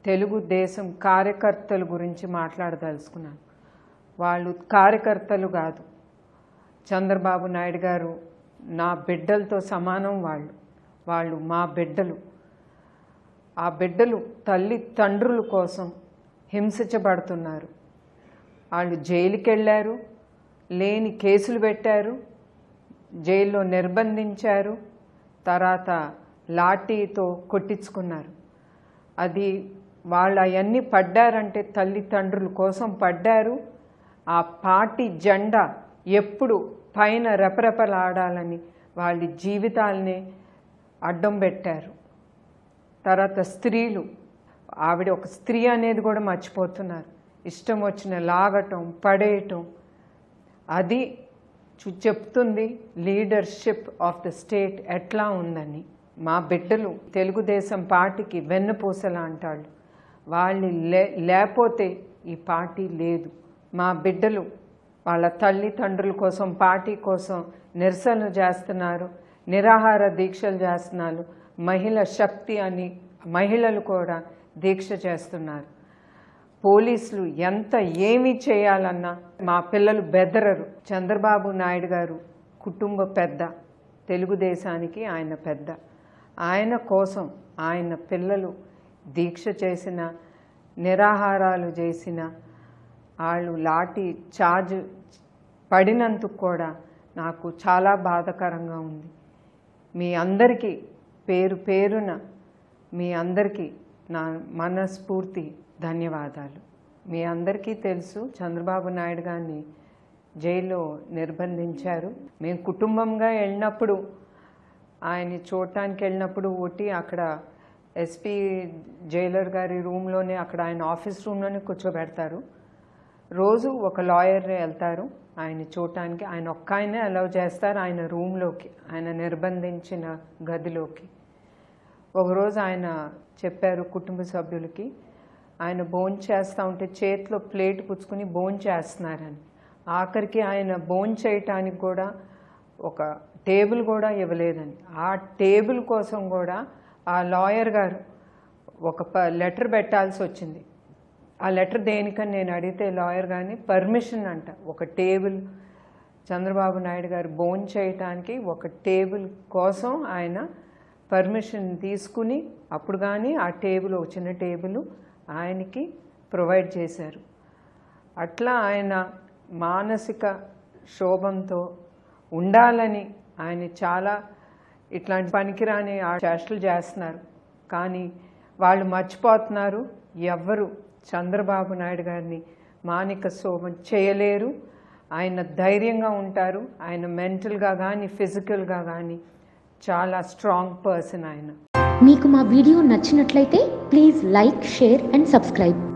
తెలుగుదేశం కార్యకర్తల గురించి మాట్లాడదలుచుకున్నాను వాళ్ళు కార్యకర్తలు కాదు చంద్రబాబు నాయుడు గారు నా బిడ్డలతో సమానం వాళ్ళు వాళ్ళు మా బిడ్డలు ఆ బిడ్డలు తల్లి తండ్రుల కోసం హింసించబడుతున్నారు వాళ్ళు జైలుకి వెళ్ళారు లేని కేసులు పెట్టారు జైల్లో నిర్బంధించారు తర్వాత లాఠీతో కొట్టించుకున్నారు అది వాళ్ళు అవన్నీ పడ్డారంటే తల్లిదండ్రుల కోసం పడ్డారు ఆ పార్టీ జెండా ఎప్పుడు పైన రెపరెపలాడాలని వాళ్ళ జీవితాల్ని అడ్డం పెట్టారు తర్వాత స్త్రీలు ఆవిడ ఒక స్త్రీ అనేది కూడా మర్చిపోతున్నారు ఇష్టం వచ్చిన లాగటం పడేయటం అది చు- చెప్తుంది లీడర్షిప్ ఆఫ్ ద స్టేట్ ఎట్లా ఉందని మా బిడ్డలు తెలుగుదేశం పార్టీకి వెన్నుపూసలు అంటాళ్ళు వాళ్ళు లే లేకపోతే ఈ పార్టీ లేదు మా బిడ్డలు వాళ్ళ తల్లిదండ్రుల కోసం పార్టీ కోసం నిరసనలు చేస్తున్నారు నిరాహార దీక్షలు చేస్తున్నారు మహిళ శక్తి అని మహిళలు కూడా దీక్ష చేస్తున్నారు పోలీసులు ఎంత ఏమి చేయాలన్నా మా పిల్లలు బెదరరు చంద్రబాబు నాయుడు గారు కుటుంబ పెద్ద తెలుగుదేశానికి ఆయన పెద్ద ఆయన కోసం ఆయన పిల్లలు దీక్ష చేసిన నిరాహారాలు చేసిన వాళ్ళు లాఠీ చార్జ్ పడినందుకు కూడా నాకు చాలా బాధాకరంగా ఉంది మీ అందరికీ పేరు పేరున మీ అందరికీ నా మనస్ఫూర్తి ధన్యవాదాలు మీ అందరికీ తెలుసు చంద్రబాబు నాయుడు గారిని జైల్లో నిర్బంధించారు మేము కుటుంబంగా వెళ్ళినప్పుడు ఆయన్ని చూడటానికి వెళ్ళినప్పుడు ఒకటి అక్కడ ఎస్పీ జైలర్ గారి రూమ్లోనే అక్కడ ఆయన ఆఫీస్ రూమ్లోనే కూర్చోబెడతారు రోజు ఒక లాయర్ వెళ్తారు ఆయన చూడటానికి ఆయన ఒక్క ఆయనే అలౌ చేస్తారు ఆయన రూమ్లోకి ఆయన నిర్బంధించిన గదిలోకి ఒకరోజు ఆయన చెప్పారు కుటుంబ సభ్యులకి ఆయన భోజనం చేస్తూ ఉంటే చేతిలో ప్లేట్ పుచ్చుకుని భోజనం చేస్తున్నారని ఆఖరికి ఆయన భోజనం చేయటానికి కూడా ఒక టేబుల్ కూడా ఇవ్వలేదని ఆ టేబుల్ కోసం కూడా ఆ లాయర్ గారు ఒక ప లెటర్ పెట్టాల్సి వచ్చింది ఆ లెటర్ దేనికని నేను అడిగితే లాయర్ గారిని పర్మిషన్ అంట ఒక టేబుల్ చంద్రబాబు నాయుడు గారు బోన్ చేయటానికి ఒక టేబుల్ కోసం ఆయన పర్మిషన్ తీసుకుని అప్పుడు కానీ ఆ టేబుల్ ఒక చిన్న టేబుల్ ఆయనకి ప్రొవైడ్ చేశారు అట్లా ఆయన మానసిక శోభంతో ఉండాలని ఆయన చాలా ఇట్లాంటి పనికిరాని ఆ చేష్టలు చేస్తున్నారు కానీ వాళ్ళు మర్చిపోతున్నారు ఎవ్వరు చంద్రబాబు నాయుడు గారిని మానిక శోభం చేయలేరు ఆయన ధైర్యంగా ఉంటారు ఆయన మెంటల్గా కానీ ఫిజికల్గా కానీ చాలా స్ట్రాంగ్ పర్సన్ ఆయన మీకు మా వీడియో నచ్చినట్లయితే please like share and subscribe